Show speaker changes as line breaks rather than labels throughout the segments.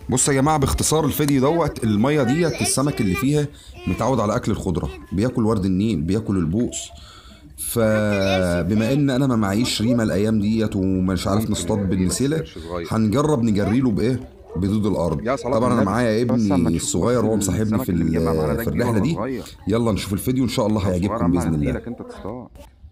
بصوا يا جماعه باختصار الفيديو دوت الميه ديت السمك اللي فيها متعود على اكل الخضره بياكل ورد النيل بياكل البوص فبما ان انا ما معيش ريمه الايام ديت ومش عارف نصطاد بالنسيله هنجرب نجري له بايه بدود الارض
يا صلاة
طبعا انا
النبي.
معايا
بس أما
ابني
تشوف
الصغير وهو مصاحبني
السمك
في
اللي مجمع معانا
ال-
ده
في
كبير
الرحله
ولا
دي
صغير؟
يلا نشوف الفيديو ان شاء الله هيعجبكم باذن الله
لك انت تصطاد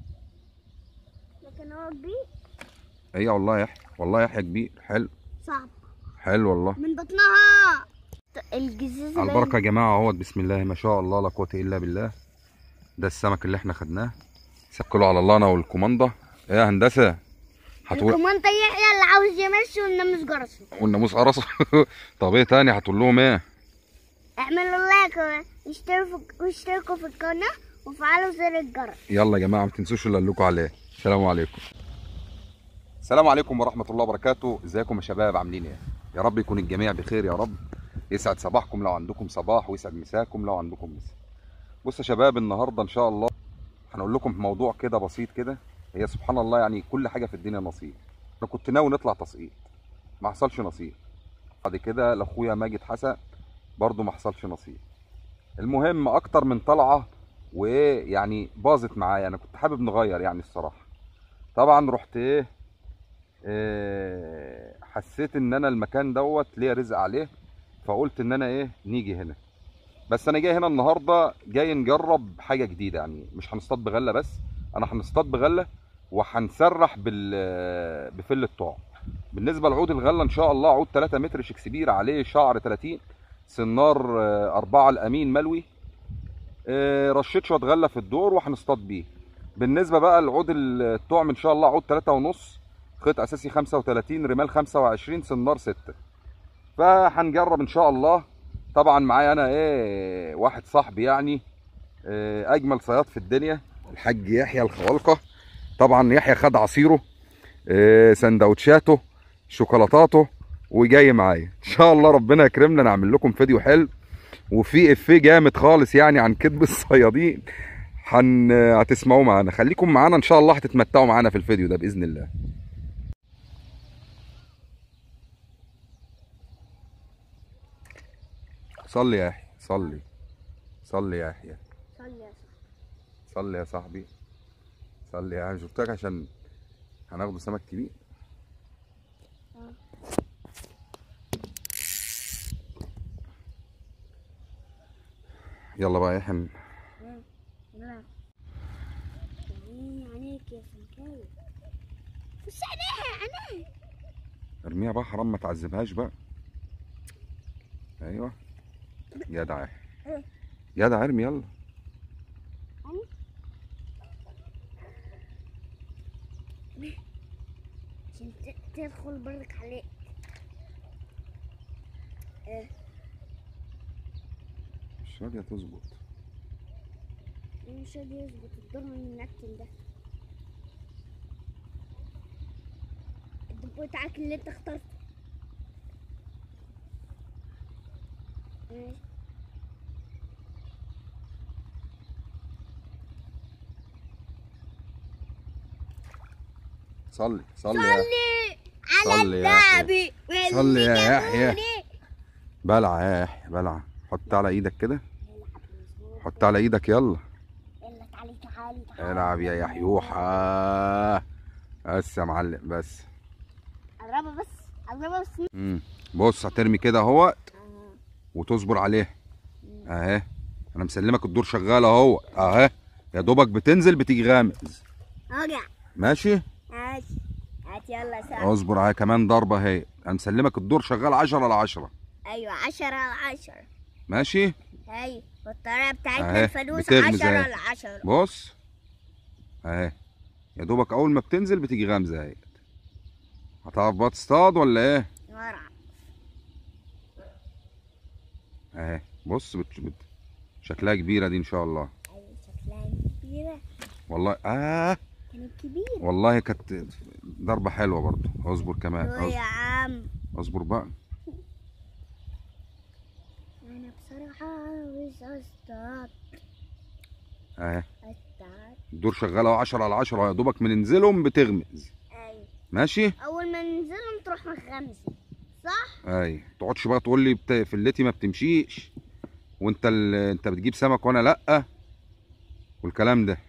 لكن هو كبير
ايه والله يحيى والله يحيى كبير حلو
صعب
حلو والله
من بطنها الجزيز
على البركه يا جماعه اهوت بسم الله ما شاء الله لا قوه الا بالله ده السمك اللي احنا خدناه سكلوا على الله انا والكوماندا ايه يا هندسه هتقول
الكوماندا يحيى اللي عاوز يمشي والناموس جرسه
والناموس قرص طب ايه تاني هتقول لهم ايه
اعملوا لايك واشتركوا واشتركوا في القناة وفعلوا زر الجرس
يلا يا جماعه ما تنسوش اللي قال لكم عليه السلام عليكم السلام عليكم ورحمه الله وبركاته ازيكم يا شباب عاملين ايه يا رب يكون الجميع بخير يا رب يسعد صباحكم لو عندكم صباح ويسعد مساكم لو عندكم مساء بصوا يا شباب النهارده ان شاء الله هنقول لكم موضوع كده بسيط كده هي سبحان الله يعني كل حاجه في الدنيا نصيب انا كنت ناوي نطلع تسقيط ما حصلش نصيب بعد كده لاخويا ماجد حسن برضه ما حصلش نصيب المهم اكتر من طلعه وايه يعني باظت معايا انا كنت حابب نغير يعني الصراحه طبعا رحت ايه, إيه حسيت ان انا المكان دوت ليا رزق عليه فقلت ان انا ايه نيجي هنا بس انا جاي هنا النهارده جاي نجرب حاجه جديده يعني مش هنصطاد بغله بس انا هنصطاد بغله وهنسرح بال بفل الطعم بالنسبه لعود الغله ان شاء الله عود 3 متر شكسبير عليه شعر 30 سنار آه، أربعة الأمين ملوي آه، رشيت شوية غلة في الدور وهنصطاد بيه بالنسبة بقى لعود الطعم إن شاء الله عود تلاتة ونص خيط أساسي خمسة وتلاتين رمال خمسة وعشرين سنار ستة فهنجرب إن شاء الله طبعا معايا أنا إيه واحد صاحبي يعني آه، أجمل صياد في الدنيا الحاج يحيى الخوالقة طبعا يحيى خد عصيره آه، سندوتشاته شوكولاتاته وجاي معايا ان شاء الله ربنا يكرمنا نعمل لكم فيديو حلو وفي افيه جامد خالص يعني عن كذب الصيادين هن هتسمعوه معانا خليكم معانا ان شاء الله هتتمتعوا معانا في الفيديو ده باذن الله صلي يا يحيى صلي صلي يا يحيى
صلي يا صاحبي
صلي يا صاحبي صلي يا انا شفتك عشان هناخده سمك كبير يلا بقى يا يحيى
لا عيني عليك يا سمكاوي بس عينيها عينيها
ارميها بقى حرام ما تعذبهاش بقى ايوه جدع يا يحيى. جدع ارمي يلا
عشان ت- تدخل برك عليك
مش راضيه تظبط
مش راضي يظبط الدور من المنكن ده الدبو بتاعك اللي انت اخترته ماشي.
صلي صلي يا
صلي على
صلي يا يحيى.
النبي
صلي يا
واللي
يحيى.
جابوني.
بلع يا يحيى بلع حط على ايدك كده حط على ايدك يلا
يلا تعالي تعالي تعالي
العب يا يحيوحة بس يا معلم بس
قربها بس قربها بس
مم. بص هترمي كده اهوت وتصبر عليه اهي انا مسلمك الدور شغال اهو اهي يا دوبك بتنزل بتيجي غامز
ارجع
ماشي
ماشي هات يلا ساعة
اصبر على كمان ضربه اهي انا مسلمك الدور شغال 10 على 10
ايوه عشرة على عشرة
ماشي
ايوه والطريقة بتاعتنا
أهي،
الفانوس
بتغمز
عشرة
أهي.
على عشرة
بص اهي يا دوبك اول ما بتنزل بتيجي غامزه اهي هتعرف بقى تصطاد ولا ايه
ورع
اهي بص بت... بت... شكلها كبيره دي ان شاء الله
ايوه شكلها كبيرة
والله اه
كانت كبيرة
والله كانت ضربه حلوه برضو اصبر كمان
يا
اصبر,
عم
أصبر بقى
انا بصراحة عاوز اصطاد
اهي
اصطاد
الدور شغال اهو 10 على 10 يا دوبك بننزلهم بتغمز
ايوه
ماشي
اول ما ننزلهم تروح مخمسة صح
اي تقعدش بقى تقول لي بت... فلتي ما بتمشيش وانت ال... انت بتجيب سمك وانا لا والكلام ده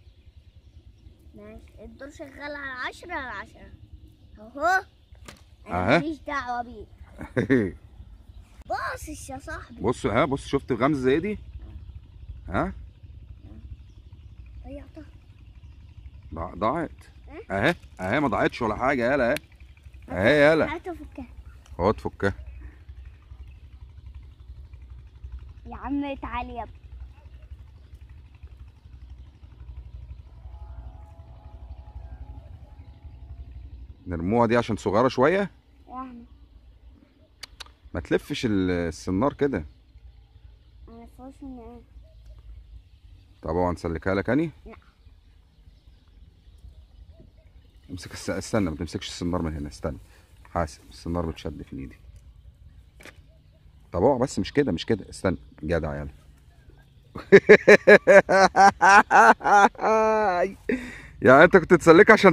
ماشي الدور شغال على عشرة على عشرة اهو
أها.
انا ماليش دعوة بيه باصص يا صاحبي
بص ها بص شفت غمزه زي دي ها
ضيعتها
ضاع- ضاعت اهي اهي ما ضاعتش ولا حاجه يالا اهي اهي يالا
هاتوا فكها
اهو تفكها
يا عم تعالي يا ابني
نرموها دي عشان صغيره شويه
يعني
ما تلفش ال- السنار كده
انا فوش من ايه
طب هنسلكها لك اني
لا.
امسك الس... استنى ما تمسكش السنار من هنا استنى حاسب السنار بتشد في ايدي طب اقع بس مش كده مش كده استنى جدع يلا يعني انت كنت تسلكها عشان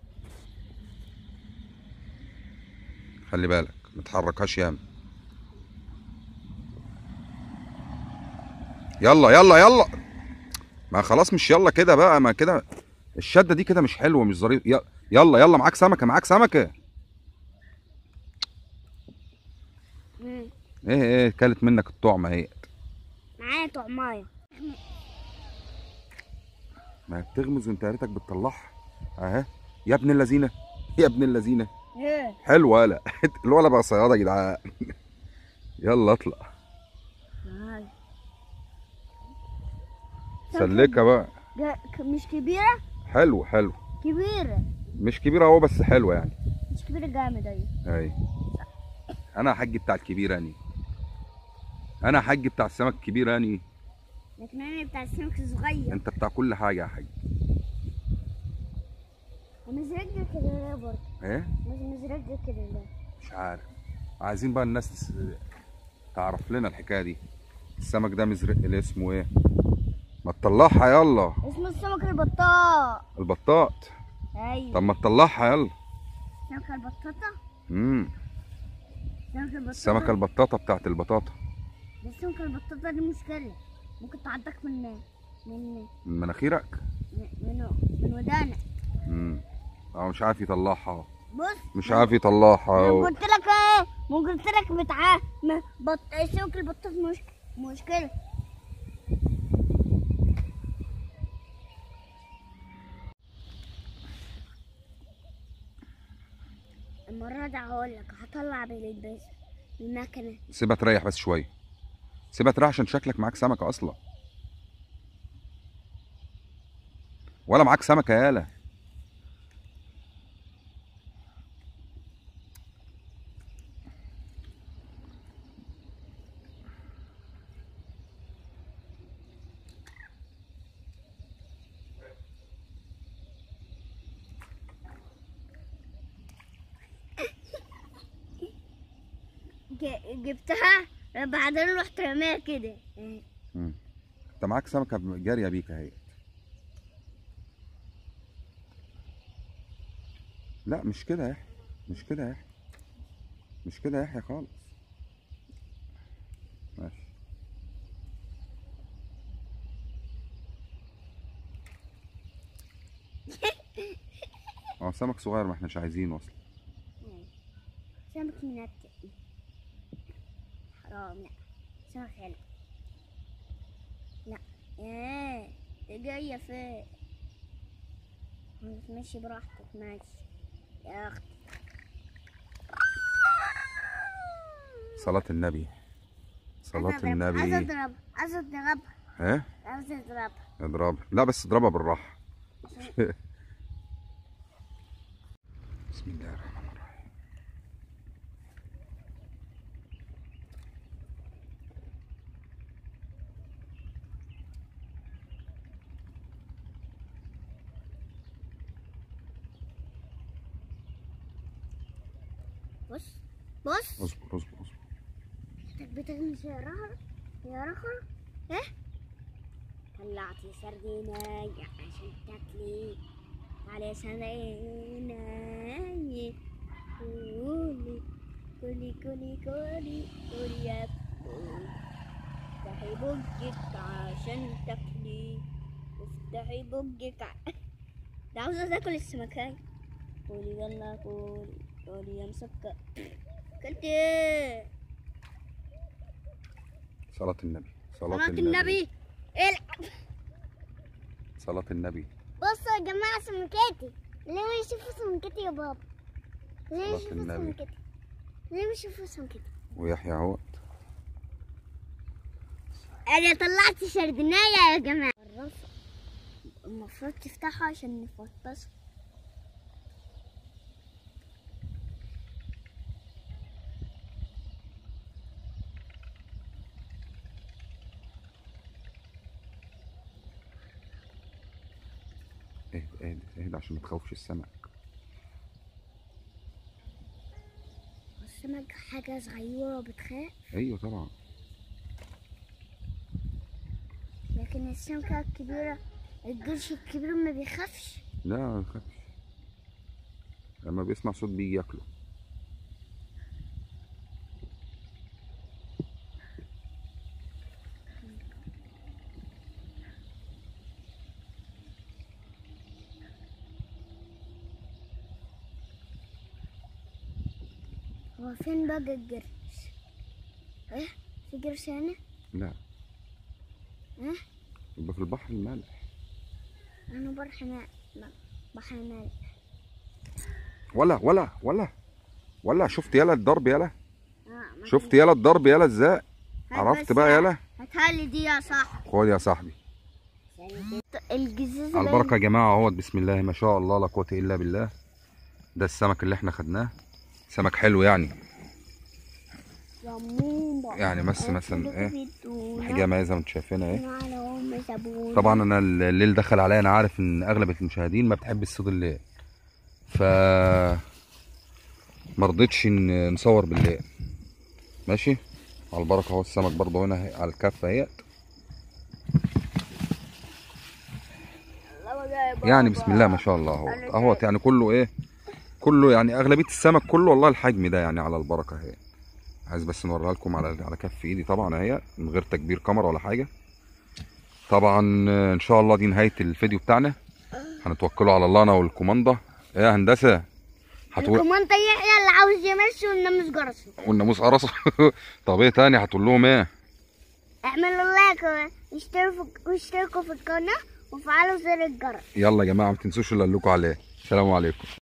خلي بالك ما تحركهاش ياما يلا يلا يلا ما خلاص مش يلا كده بقى ما كده الشده دي كده مش حلوه مش ظريف ي- يلا يلا معاك سمكه معاك سمكه
مم.
ايه ايه كلت منك الطعمه اهي
معايا طعمايه
ما هي بتغمز وانت يا ريتك بتطلعها اهي يا ابن اللذينه يا ابن اللذينه
ايه
حلوه ولا الولا بقى صياده يا جدعان يلا اطلع
معايا.
سلكها بقى
جا- ك- مش كبيرة
حلو حلو
كبيرة
مش كبيره اهو بس حلوه يعني
مش كبيرة جامد ايوه
اي انا حاج بتاع الكبير يعني انا حاج بتاع السمك الكبير يعني
لكن انا بتاع السمك الصغير
انت بتاع كل حاجه يا حاج
ومزرجة كده ليه برضه
ايه
مزرجة كده ليه
مش عارف عايزين بقى الناس تس- تعرف لنا الحكايه دي السمك ده مزرق اللي اسمه ايه ما تطلعها يلا
اسمه السمك البطاط
البطاط
ايوه
طب ما تطلعها يلا
سمكة البطاطا
امم
سمكة البطاطا
السمكه البطاطه بتاعت البطاطا
بس السمكة البطاطا دي مشكلة ممكن تعضك من من
من مناخيرك
من من, من ودانك
امم اه مش عارف يطلعها
بص
مش عارف يطلعها
ما قلت لك ايه ما قلت لك بتاع ما بط... سمك البطاط مش... مشكلة المرة دي هقول لك هطلع بالبس المكنة
سيبها تريح بس شويه سيبها تريح عشان شكلك معاك سمكه اصلا ولا معاك سمكه يالا
ج- جبتها بعدين رحت رميها كده
مم. انت معاك سمكه جاريه بيك اهي لا مش كده يا يحيى مش كده يا يحيى مش كده يا يحيى خالص ماشي اه سمك صغير ما احناش عايزينه اصلا
سمك منتق حرام لا سمك حلو لا ايه دي جاية فين ماشي براحتك ماشي يا اختي
صلاة النبي صلاة
عايزة أضرب- عايزة
النبي
اضرب عايزة اضربها
ها
عايزة اضربها
اضرب لا بس اضربها بالراحة بسم الله الرحمن الرحيم
بص بص
اصبر اصبر اصبر
انت بتغمس يا رخر يا رخر ايه طلعتي سردينة عشان تاكلي على سردينة قولي كولي كولي كولي كولي يا بول افتحي بوجك عشان تاكلي افتحي بوجك ع... ده عاوزة تاكل السمكاية قولي يلا قولي قولي يا مسكر كلت ايه؟
صلاة النبي
صلاة النبي العب
صلاة النبي
بصوا يا جماعة سمكتي ليه يشوفوا سمكتي يا بابا ليه
صلاة
يشوفوا
النبي.
سمكتي ليه يشوفوا سمكتي
ويحيى اهو
انا طلعت سردناية يا جماعة المفروض تفتحه عشان نفطسه
اهدى اهدى اهدى عشان ما تخوفش السمك
السمك حاجة صغيرة بتخاف
ايوه طبعا
لكن السمكة الكبيرة الجرش الكبير ما بيخافش
لا ما تخافش لما بيسمع صوت بيجي ياكله
هو فين بقى الجرش ايه في جرش هنا
لا
ايه
يبقى في البحر المالح
انا بروح هنا لا، بحر مالح
ولا ولا ولا ولا شفت يلا الضرب يلا
آه، ما
شفت يلا الضرب يلا ازاي
هات
عرفت
بس
بقى
يا-
يلا
هاتها دي يا صاحبي
خد يا صاحبي
الجزاز
على البركه يا جماعه اهوت بسم الله ما شاء الله لا قوه الا بالله ده السمك اللي احنا خدناه سمك حلو يعني يعني بس مثلا ايه حجامه زي ما انتم شايفينها ايه طبعا انا الليل دخل عليا انا عارف ان اغلب المشاهدين ما بتحب الصيد الليل ف ما رضيتش ان نصور بالليل ماشي على البركه اهو السمك برضه هنا على الكفه اهيت يعني بسم الله ما شاء الله اهو اهوت يعني كله ايه كله يعني اغلبيه السمك كله والله الحجم ده يعني على البركه اهي عايز بس نوريها لكم على على كف ايدي طبعا اهي من غير تكبير كاميرا ولا حاجه طبعا آه، ان شاء الله دي نهايه الفيديو بتاعنا هنتوكلوا على الله انا والكوماندا ايه يا هندسه هتقول
الكوماندا يحيى اللي عاوز يمشي والناموس جرسه
والناموس قرصه طب ايه تاني هتقول لهم ايه
اعملوا لايك واشتركوا واشتركوا في القناة وفعلوا زر الجرس
يلا يا جماعه ما تنسوش اللي قال لكم عليه السلام عليكم